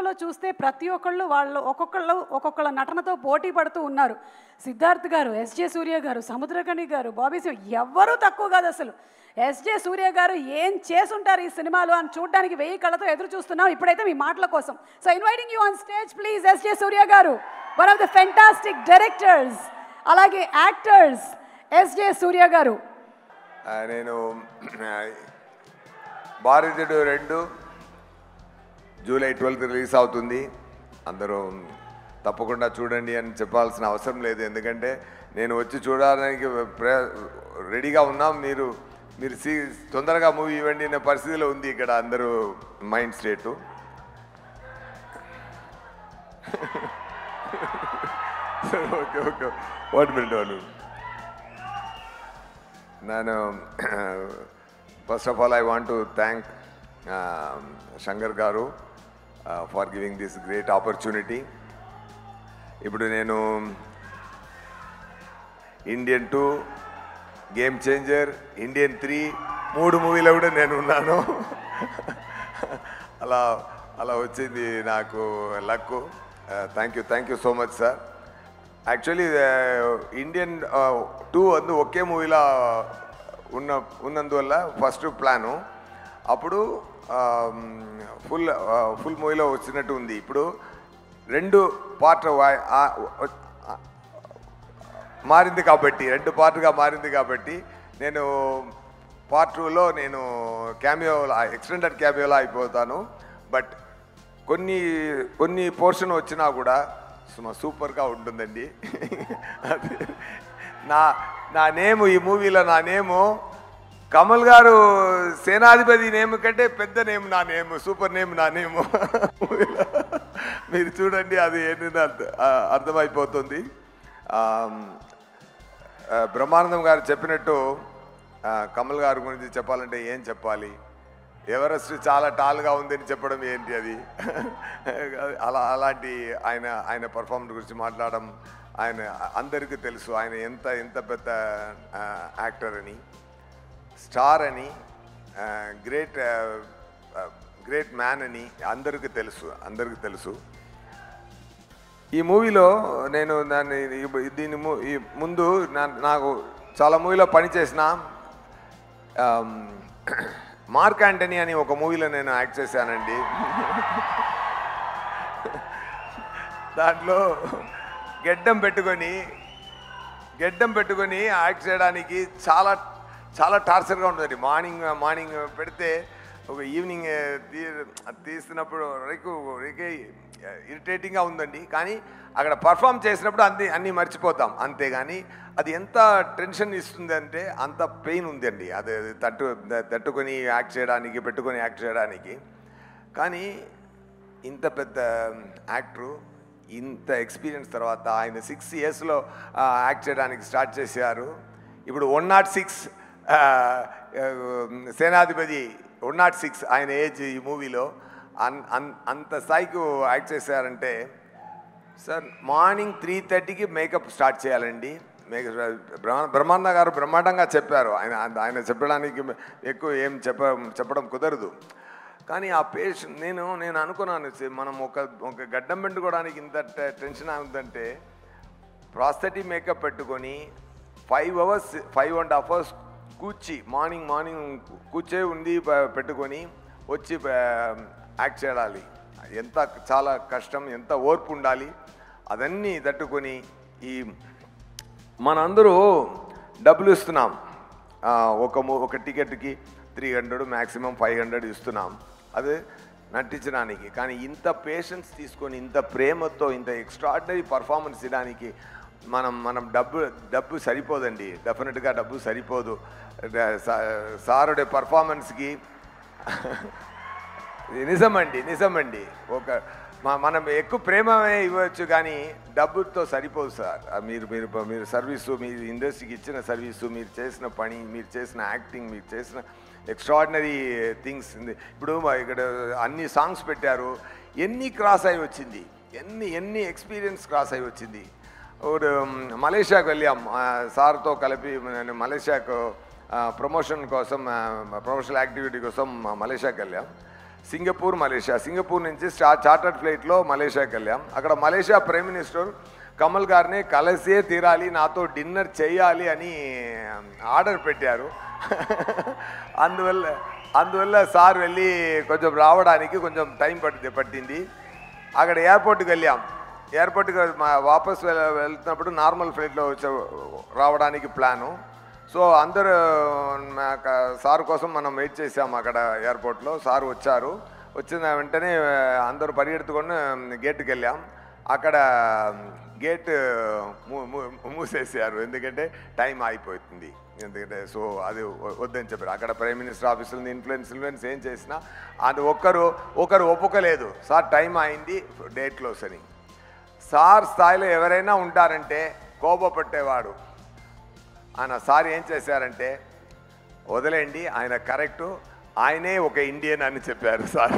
షోలో చూస్తే ప్రతి ఒక్కళ్ళు వాళ్ళు ఒక్కొక్కళ్ళు ఒక్కొక్కళ్ళ నటనతో పోటీ పడుతూ ఉన్నారు సిద్ధార్థ్ గారు ఎస్జే సూర్య గారు సముద్రకణి గారు బాబీ సింగ్ ఎవ్వరూ తక్కువ కాదు అసలు ఎస్జే సూర్య గారు ఏం చేసుంటారు ఈ సినిమాలో అని చూడడానికి వెయ్యి కళ్ళతో ఎదురు చూస్తున్నాం ఇప్పుడైతే మీ మాటల కోసం so inviting you on stage please SJ Surya garu one of the fantastic directors అలాగే యాక్టర్స్ ఎస్జే సూర్య గారు ఆ, నేను ఆ, భారతీయుడు రెండు జూలై ట్వెల్త్ రిలీజ్ అవుతుంది అందరూ తప్పకుండా చూడండి అని చెప్పాల్సిన అవసరం లేదు ఎందుకంటే నేను వచ్చి చూడడానికి ప్ర- రెడీగా ఉన్నాం మీరు మీరు సీ తొందరగా మూవీ ఇవ్వండి అనే పరిస్థితిలో ఉంది ఇక్కడ అందరూ mind state okay okay one minute one ನಾನು first of all I want to thank Shankar garu for giving this great opportunity ఇప్పుడు నేను Indian two game changer Indian three మూడు మూవీలో కూడా నేను ఉన్నాను అలా అలా వచ్చింది నాకు luck thank you thank you so much sir actually Indian two అందు ఒకే మూవీలో ఉన్న ఉన్నందువల్ల ఫస్ట్ ప్లాను అప్పుడు ఫుల్ ఫుల్ మూవీలో వచ్చినట్టు ఉంది ఇప్పుడు రెండు పార్ట్ మారింది కాబట్టి రెండు పార్ట్గా మారింది కాబట్టి నేను పార్ట్ టూలో నేను క్యామియో ఎక్స్టెండెడ్ క్యామియోలా అయిపోతాను బట్ కొన్ని కొన్ని పోర్షన్ వచ్చినా కూడా సుమ సూపర్గా ఉంటుందండి అది నా నా నేము ఈ మూవీలో నా నేము కమల్ గారు సేనాధిపతి నేమ్ కంటే పెద్ద నేమ్ నా నేమ్ సూపర్ నేమ్ నా నేమ్ మీరు చూడండి అది ఏంటంటే అర్థ- ఆ, అర్థమైపోతుంది ఆమ్, ఆ, బ్రహ్మానందం గారు చెప్పినట్టు ఆ, కమల్ గారి గురించి చెప్పాలంటే ఏం చెప్పాలి ఎవరెస్ట్ చాలా టాల్గా ఉందని చెప్పడం ఏంటి అది అలా అలాంటి ఆయన ఆయన పర్ఫార్మెన్స్ గురించి మాట్లాడడం ఆయన అందరికీ తెలుసు ఆయన ఎంత ఎంత పెద్ద యాక్టర్ అని స్టార్ అని గ్రేట్ గ్రేట్ మ్యాన్ అని అందరికీ తెలుసు అందరికీ తెలుసు ఈ మూవీలో నేను దాన్ని ఈ- దీని ము- ఈ ముందు నా- నాకు చాలా మూవీలో పనిచేసిన ఆమ్, మార్క్ యాంటనీ అని ఒక మూవీలో నేను యాక్ట్ చేశానండి దాంట్లో గెడ్డం పెట్టుకొని గెడ్డం పెట్టుకొని యాక్ట్ చేయడానికి చాలా చాలా టార్చర్గా ఉంటుంది మార్నింగ్ మార్నింగ్ పెడితే ఒక ఈవినింగ్ తీ తీస్తున్నప్పుడు రేకు రేకే ఇరిటేటింగ్గా ఉందండి కానీ అక్కడ పర్ఫామ్ చేసినప్పుడు అన్ని అన్నీ మర్చిపోతాం అంతేగాని అది ఎంత టెన్షన్ ఇస్తుంది అంటే అంత పెయిన్ ఉందండి అది అది తట్టు తట్టుకొని యాక్ట్ చేయడానికి పెట్టుకొని యాక్ట్ చేయడానికి కానీ ఇంత పెద్ద యాక్టరు ఇంత ఎక్స్పీరియన్స్ తర్వాత ఆయన సిక్స్ ఇయర్స్లో యాక్ట్ చేయడానికి స్టార్ట్ చేశారు ఇప్పుడు వన్ నాట్ సిక్స్ సేనాధిపతి వన్ నాట్ సిక్స్ ఆయన ఏజ్ ఈ మూవీలో అన్ అన్- అంత స్థాయికి యాక్ట్ చేశారంటే సార్ మార్నింగ్ త్రీ థర్టీకి మేకప్ స్టార్ట్ చేయాలండి మేకప్ బ్రహ్మ బ్రహ్మాండ గారు బ్రహ్మాండంగా చెప్పారు ఆయన ఆయన చెప్పడానికి ఎక్కువ ఏం చెప్ప చెప్పడం కుదరదు కానీ ఆ పేషెంట్ నేను నేను అనుకున్నాను "ఛీ, మనం ఒక ఒక గడ్డం పెట్టుకోవడానికి ఇంత టె- టెన్షన్ అవుతుందంటే ప్రాస్థెటిక్ మేకప్ పెట్టుకొని five hours five and half hours కూర్చి మార్నింగ్ మార్నింగ్ కూర్చే ఉండి ప- పెట్టుకొని వచ్చి ప- యాక్ట్ చేయాలి ఎంత చాలా కష్టం ఎంత ఓర్పు ఉండాలి అదన్నీ తట్టుకొని ఈ మనందరూ డబ్బులు ఇస్తున్నాం ఆ, ఒక ము- ఒక టికెట్కి three hundred maximum five hundred ఇస్తున్నాం అది నటించడానికి కానీ ఇంత పేషెన్స్ తీసుకొని ఇంత ప్రేమతో ఇంత ఎక్స్ట్రాడినరీ పర్ఫార్మెన్స్ ఇవ్వడానికి మనం మనం డబ్బు డబ్బు సరిపోదండి డెఫినెట్గా డబ్బు సరిపోదు సా- సారుడే పర్ఫార్మెన్స్కి ఇది నిజమండి నిజమండి ఒక మ- మనం ఎక్కువ ప్రేమమే ఇవ్వచ్చు కానీ డబ్బుతో సరిపోదు సార్ ఆ మీరు మీరు మీరు సర్వీసు మీరు ఇండస్ట్రీకి ఇచ్చిన సర్వీసు మీరు చేసిన పని మీరు చేసిన యాక్టింగ్ మీరు చేసిన ఎక్స్ట్రాడినరీ థింగ్స్ ఇప్పుడు మా ఇక్కడ అన్ని సాంగ్స్ పెట్టారు ఎన్ని క్రాస్ అయి వచ్చింది ఎన్ని ఎన్ని ఎక్స్పీరియన్స్ క్రాస్ అయి వచ్చింది ఇప్పుడు మలేషియాకు వెళ్ళాం ఆ, సార్తో కలిపి నేను మలేషియాకు ప్రమోషన్ కోసం ప్రమోషనల్ యాక్టివిటీ కోసం మలేషియాకి వెళ్ళాం సింగపూర్ మలేషియా సింగపూర్ నుంచి స్టా చార్టర్డ్ ఫ్లైట్లో మలేషియాకి వెళ్ళాం అక్కడ మలేషియా ప్రైమ్ మినిస్టర్ కమల్ గారిని కలిసే తీరాలి నాతో డిన్నర్ చేయాలి అని ఆర్డర్ పెట్టారు అందువల్ల అందువల్ల సార్ వెళ్ళి కొంచెం రావడానికి కొంచెం టైం పట్టి పట్టింది అక్కడ ఎయిర్పోర్ట్కి వెళ్ళాం ఎయిర్పోర్ట్కి మా వాపస్ వెళ్ వెళ్తున్నప్పుడు నార్మల్ ఫ్లైట్లో వచ్చే రావడానికి ప్లాను సో అందరూ మా క- సార్ కోసం మనం వెయిట్ చేసాం అక్కడ ఎయిర్పోర్ట్లో సార్ వచ్చారు వచ్చిన వెంటనే అందరూ పరిగెత్తుకొని గేట్కి వెళ్ళాం అక్కడ గేట్ మూ- మూ- మూసేసారు ఎందుకంటే టైం అయిపోతుంది ఎందుకంటే సో అది వ- వద్దని చెప్పారు అక్కడ ప్రైమ్ మినిస్టర్ ఆఫీసులు ఇన్ఫ్లుయెన్స్ ఇన్ఫ్లుయెన్స్ ఏం చేసినా అది ఒక్కరు ఒకరు ఒప్పుకోలేదు సార్ టైం అయింది డేట్ క్లోజ్ అని సార్ స్థాయిలో ఎవరైనా ఉంటారంటే కోపపట్టేవాడు ఆయన సార్ ఏం చేశారంటే వదిలేండి ఆయన కరెక్టు ఆయనే ఒక ఇండియన్ అని చెప్పారు సార్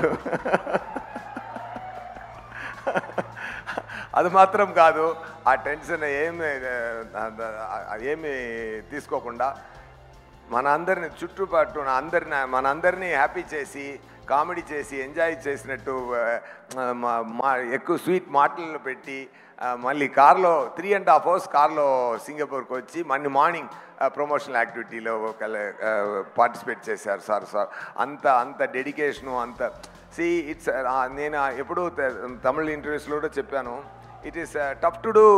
అది మాత్రం కాదు ఆ టెన్షన్ ఏమి ఆ, ఏమి తీసుకోకుండా మన అందరిని చుట్టుపట్టు అందరిని మన అందరినీ హ్యాపీ చేసి కామెడీ చేసి ఎంజాయ్ చేసినట్టు ఆ, మా- మా ఎక్కువ స్వీట్ మాటలు పెట్టి ఆ, మళ్ళీ కార్లో త్రీ అండ్ హాఫ్ అవర్స్ కార్లో సింగపూర్కి వచ్చి మళ్ళీ మార్నింగ్ ప్రమోషనల్ యాక్టివిటీలో పార్టిసిపేట్ చేశారు సార్ సార్ అంత అంత డెడికేషను అంత సి ఇట్స్ నేను ఎప్పుడూ త- తమిళ ఇంటర్వ్యూస్లో కూడా చెప్పాను it is tough to do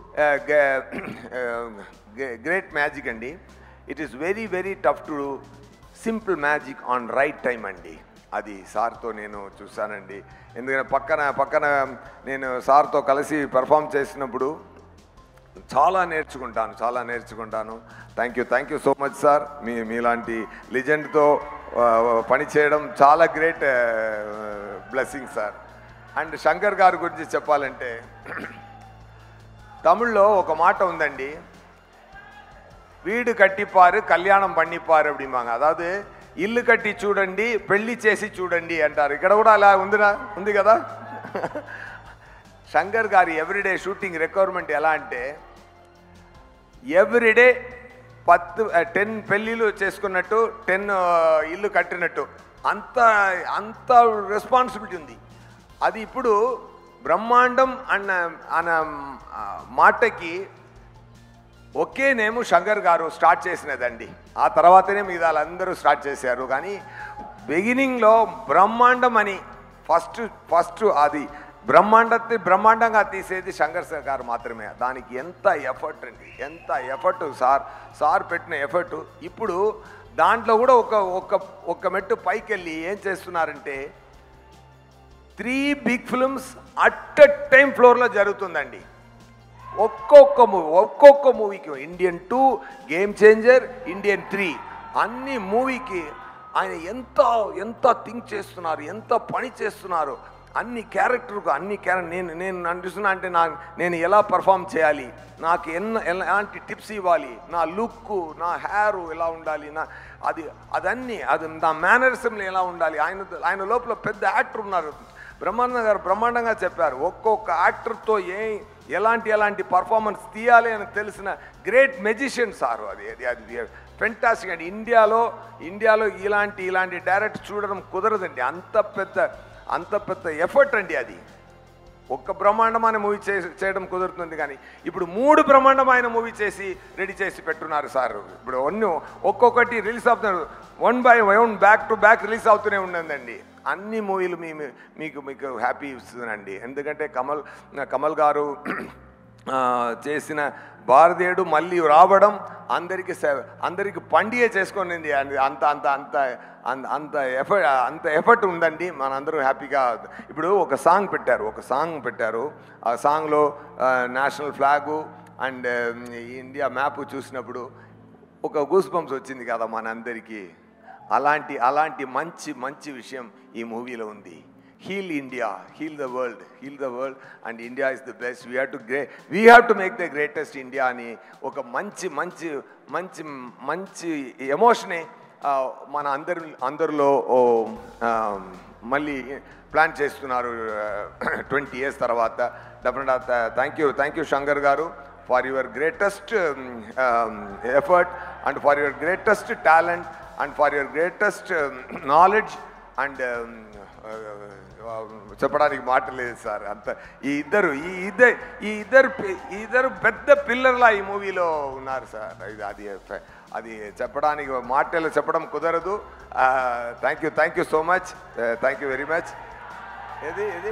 great magic అండి it is very very tough to do simple magic on right time అండి అది సార్తో నేను చూశానండి ఎందుకంటే పక్కన పక్కన నేను సార్తో కలిసి పెర్ఫామ్ చేసినప్పుడు చాలా నేర్చుకుంటాను చాలా నేర్చుకుంటాను thank you thank you so much sir మీ మీలాంటి లిజెండ్తో పని చేయడం చాలా great blessing sir and Shankar గారి గురించి చెప్పాలంటే తమిళ్లో ఒక మాట ఉందండి வீடு கட்டிப்பாரு கல்யாணம் பண்ணிப்பாரு அப்படிம்பாங்க అదాదు ఇల్లు కట్టి చూడండి పెళ్లి చేసి చూడండి అంటారు ఇక్కడ కూడా అలా ఉందినా ఉంది కదా శంకర్ గారి ఎవ్రీడే షూటింగ్ రిక్వైర్మెంట్ ఎలా అంటే ఎవ్రీడే పత్తు టెన్ పెళ్ళిళ్ళు చేసుకున్నట్టు టెన్ ఇల్లు కట్టినట్టు అంత అంత రెస్పాన్సిబిలిటీ ఉంది అది ఇప్పుడు బ్రహ్మాండం అన్న అన్న ఆ, మాటకి ఒకే నేము శంకర్ గారు స్టార్ట్ చేసినదండి ఆ తర్వాతనే మిగతా అందరూ స్టార్ట్ చేశారు కానీ బిగినింగ్లో బ్రహ్మాండం అని ఫస్ట్ ఫస్ట్ అది బ్రహ్మాండத்தை బ్రహ్మాండంగా తీసేది శంకర్ సార్ గారు మాత్రమే దానికి ఎంత ఎఫర్ట్ అండి ఎంత ఎఫర్ట్ సార్ సార్ పెట్టిన ఎఫర్ట్ ఇప్పుడు దాంట్లో కూడా ఒక ఒక ఒక మెట్టు పైకి వెళ్ళి ఏం చేస్తున్నారంటే three big films at a time ఫ్లోర్లో జరుగుతుందండి ఒక్కొక్క మూవీ ఒక్కొక్క మూవీకి Indian two game changer Indian three అన్ని మూవీకి ఆయన ఎంత ఎంత థింక్ చేస్తున్నారు ఎంత పని చేస్తున్నారు అన్ని క్యారెక్టర్కు అన్ని క్యారెక్టర్ నేను నేను అనిపిస్తున్నా అంటే నా నేను ఎలా పర్ఫామ్ చేయాలి నాకు ఎన్న ఎలాంటి టిప్స్ ఇవ్వాలి నా లుక్ నా హెయిర్ ఎలా ఉండాలి నా అది అదన్నీ అది నా మేనరిజంలో ఎలా ఉండాలి ఆయన ఆయన లోపల పెద్ద యాక్టర్ ఉన్నారు బ్రహ్మానంద గారు బ్రహ్మాండంగా చెప్పారు ఒక్కొక్క యాక్టర్తో ఏ ఎలాంటి ఎలాంటి పర్ఫార్మెన్స్ తీయాలి అని తెలిసిన గ్రేట్ మెజిషియన్ సార్ అది అది అది ఫెంటాస్టిక్ అండి ఇండియాలో ఇండియాలో ఇలాంటి ఇలాంటి డైరెక్ట్ చూడడం కుదరదండి అంత పెద్ద అంత పెద్ద ఎఫర్ట్ అండి అది ఒక్క బ్రహ్మాండమైన మూవీ చే చేయడం కుదురుతుంది కానీ ఇప్పుడు మూడు బ్రహ్మాండమైన మూవీ చేసి రెడీ చేసి పెట్టున్నారు సార్ ఇప్పుడు అన్ని ఒక్కొక్కటి రిలీజ్ అవుతున్నారు one by one back to back release అవుతూనే ఉన్నదండి అన్ని మూవీలు మీ మీకు మీకు హ్యాపీ ఇస్తుందండి ఎందుకంటే కమల్ కమల్ గారు ఆ, చేసిన భారతీయుడు మళ్ళీ రావడం అందరికి స- అందరికి పండిగే చేసుకునింది అంది అంత అంత అంత అంత అంత ఎఫర్ట్ అంత ఎఫర్ట్ ఉందండి మనందరూ హ్యాపీగా ఇప్పుడు ఒక సాంగ్ పెట్టారు ఒక సాంగ్ పెట్టారు ఆ సాంగ్లో national flag and India map చూసినప్పుడు ఒక గూస్ బంప్స్ వచ్చింది కదా మనందరికీ అలాంటి అలాంటి మంచి మంచి విషయం ఈ మూవీలో ఉంది heal India heal the world heal the world and India is the best we have to గ్రే we have to make the greatest India అని ఒక మంచి మంచి మంచి మంచి ఎమోషనే ఆ, మన అందరి అందరిలో ఓ, ఆ, మళ్ళీ ప్లాన్ చేస్తున్నారు ట్వంటీ ఇయర్స్ తర్వాత definite thank you thank you Shankar garu for your greatest effort and for your greatest talent and for your greatest knowledge and ఆ, చెప్పడానికి మాట లేదు సార్ అంత ఈ ఇద్దరు ఈ ఇద్దరు ఈ ఇద్దరు పి- ఈ ఇద్దరు పెద్ద పిల్లర్లా ఈ మూవీలో ఉన్నారు సార్ ఇది అది అది చెప్పడానికి మాటలు చెప్పడం కుదరదు thank you thank you so much thank you very much ఏది ఏది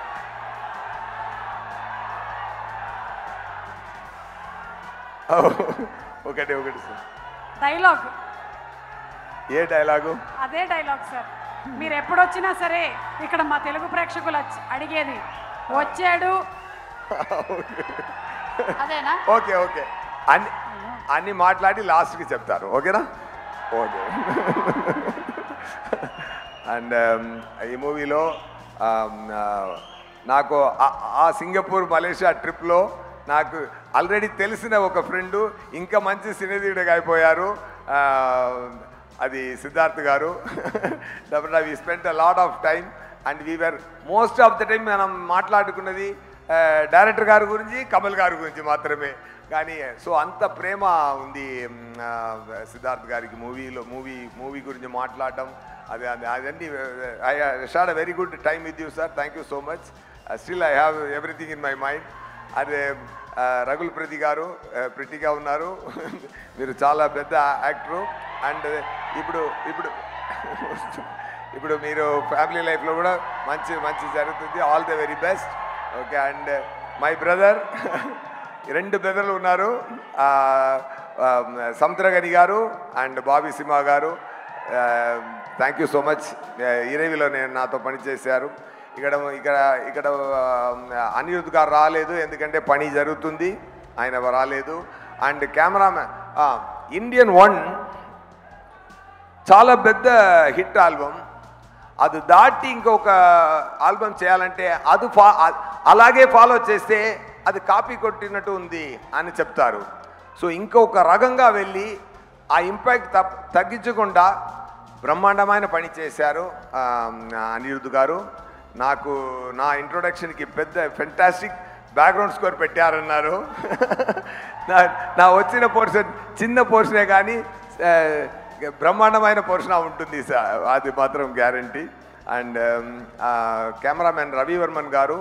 ఓ, ఒకటి ఒకటి సార్ డైలాగ్ ఏ డైలాగు అదే డైలాగ్ సార్ మీరు ఎప్పుడు వచ్చినా సరే ఇక్కడ మా తెలుగు ప్రేక్షకులు వచ్చి- అడిగేది వచ్చాడు అదేనా ఓకే ఓకే అన్ని అన్ని మాట్లాడి లాస్ట్కి చెప్తారు ఓకేనా ఓకే అండ్ ఈ మూవీలో నాకు ఆ- ఆ సింగపూర్ మలేషియా ట్రిప్లో నాకు ఆల్రెడీ తెలిసిన ఒక ఫ్రెండు ఇంకా మంచి సినీధీయుడిగా అయిపోయారు ఆ, అది Siddharth garu definite we spend a lot of time and we are most of the time మనం మాట్లాడుకున్నది ఆ, డైరెక్టర్ గారి గురించి కమల్ గారి గురించి మాత్రమే కానీ సో అంత ప్రేమ ఉంది మ్, ఆ, సిద్ధార్థ్ గారికి మూవీలో మూవీ మూవీ గురించి మాట్లాడడం అది అది అదండి I had a very good time with you sir thank you so much still I have everything in my mind అదే ఆ, రఘుల్ ప్రతి గారు ఆ, ప్రిటిగా ఉన్నారు మీరు చాలా పెద్ద యాక్టరు అండ్ ఇప్పుడు ఇప్పుడు ఇప్పుడు మీరు ఫ్యామిలీ లైఫ్లో కూడా మంచి మంచి జరుగుతుంది all the very best okay and my brother రెండు బ్రదర్లు ఉన్నారు ఆ, ఆ, సముద్రగని గారు and Bobby Simha garu thank you so much ఇరవిలో నేను నాతో పనిచేశారు ఇక్కడ ఇక్కడ ఇక్కడ ఆ, అనిరుద్ గారు రాలేదు ఎందుకంటే పని జరుగుతుంది ఆయన రాలేదు అండ్ కెమెరామ్యాన్ ఇండియన్ వన్ చాలా పెద్ద హిట్ ఆల్బమ్ అది దాటి ఇంకొక ఆల్బమ్ చేయాలంటే అది ఫా అ- అలాగే ఫాలో చేస్తే అది కాపీ కొట్టినట్టు ఉంది అని చెప్తారు సో ఇంకొక రకంగా వెళ్ళి ఆ ఇంపాక్ట్ తప్ తగ్గించకుండా బ్రహ్మాండమైన పని చేశారు ఆ, అనిరుద్ధ్ గారు నాకు నా ఇంట్రొడక్షన్కి పెద్ద ఫెంటాస్టిక్ బ్యాక్గ్రౌండ్ స్కోర్ పెట్టారన్నారు నా నా వచ్చిన పోర్షన్ చిన్న పోర్షనే కానీ ఆ, బ్రహ్మాండమైన పోర్షన్ ఉంటుంది సార్ అది మాత్రం guarantee and cameraman Ravi Varman garu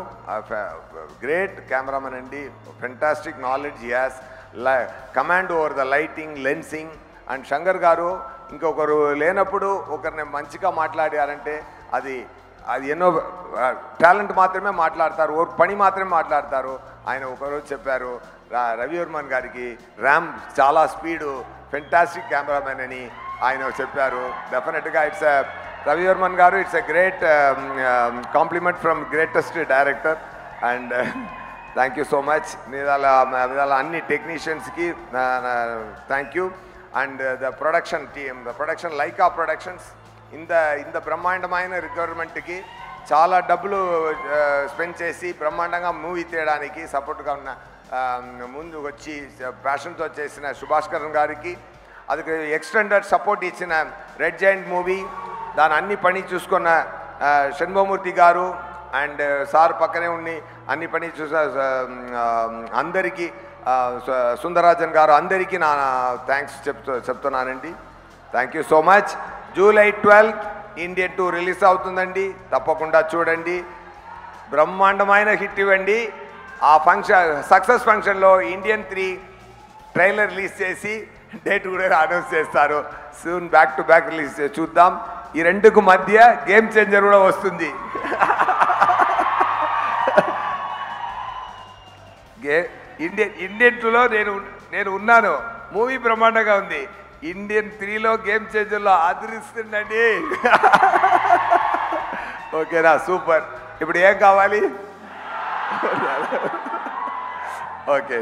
great cameraman అండి fantastic knowledge as command over the lighting lensing and Shankar garu ఇంకొకరు లేనప్పుడు ఒకరిని మంచిగా మాట్లాడారంటే అది అది ఎన్నో టాలెంట్ మాత్రమే మాట్లాడతారు ఓ పని మాత్రమే మాట్లాడతారు ఆయన ఒకరోజు చెప్పారు రా- రవివర్మన్ గారికి ర్యామ్ చాలా స్పీడు ఫెంటాస్టిక్ కెమెరామెన్ అని ఆయన చెప్పారు డెఫినెట్గా it's Ravivarman garu it's a great compliment from greatest director and thank you so much మీదాల మీదాల అన్ని టెక్నీషియన్స్కి thank you and the production team the production Lyca productions ఇంత ఇంత బ్రహ్మాండమైన రిక్వైర్మెంట్కి చాలా డబ్బులు స్పెండ్ చేసి బ్రహ్మాండంగా మూవీ తీయడానికి సపోర్ట్గా ఉన్న ఆ, ముందు వచ్చి ప్యాషన్తో చేసిన సుభాష్ కరణ్ గారికి అది ఎక్స్టెండెడ్ సపోర్ట్ ఇచ్చిన రెడ్ జాయింట్ మూవీ దాని అన్ని పని చూసుకున్న ఆ, షణ్మూర్తి గారు అండ్ సార్ పక్కనే ఉండి అన్ని పని చూసా ఆ, అందరికీ ఆ, సు- సుందరరాజన్ గారు అందరికీ నా థ్యాంక్స్ చెప్తూ చెప్తున్నానండి thank you so much July twelfth Indian two release అవుతుందండి తప్పకుండా చూడండి బ్రహ్మాండమైన హిట్ ఇవ్వండి ఆ ఫంక్షన్ సక్సెస్ ఫంక్షన్లో ఇండియన్ త్రీ ట్రైలర్ రిలీజ్ చేసి డేట్ కూడా అనౌన్స్ చేస్తారు soon back to back release చే- చూద్దాం ఈ రెండుకు మధ్య గేమ్ చేంజర్ కూడా వస్తుంది గే ఇండియన్ ఇండియన్ టూలో నేను నేను ఉన్నాను మూవీ బ్రహ్మాండంగా ఉంది ఇండియన్ త్రీలో గేమ్ చేంజర్లో ఆదరిస్తుందండి ఓకేనా సూపర్ ఇప్పుడు ఏం కావాలి ఓకే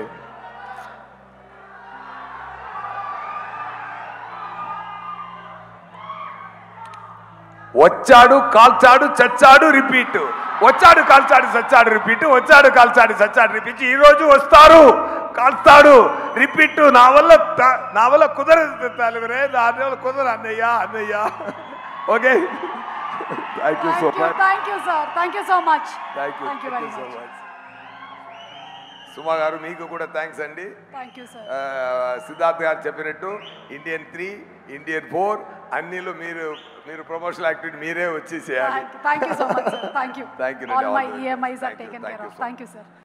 వచ్చాడు కాల్చాడు చచ్చాడు రిపీట్ వచ్చాడు కాల్చాడు చచ్చాడు రిపీట్ వచ్చాడు కాల్చాడు చచ్చాడు రిపీట్ ఈ రోజు వస్తారు కాల్స్తాడు రిపీట్ నా వల్ల త- నా వల్ల కుదరదు తలవరే నా వల్ల కుదరదు అన్నయ్య అన్నయ్య okay thank you so much thank you sir thank you so much thank you thank you very so much much Suma garu మీకు కూడా థ్యాంక్స్ అండి థ్యాంక్ యూ సార్ ఆ, సిద్ధార్థ్ గారు చెప్పినట్టు ఇండియన్ త్రీ ఇండియన్ ఫోర్ అన్నిలో మీరు మీరు ప్రమోషనల్ యాక్టివిటీ మీరే వచ్చి చేయాలి thank you so much sir thank you Thank you, all Nidhi. My All the best. EMIs are Thank you. Taken Thank care you of so thank you sir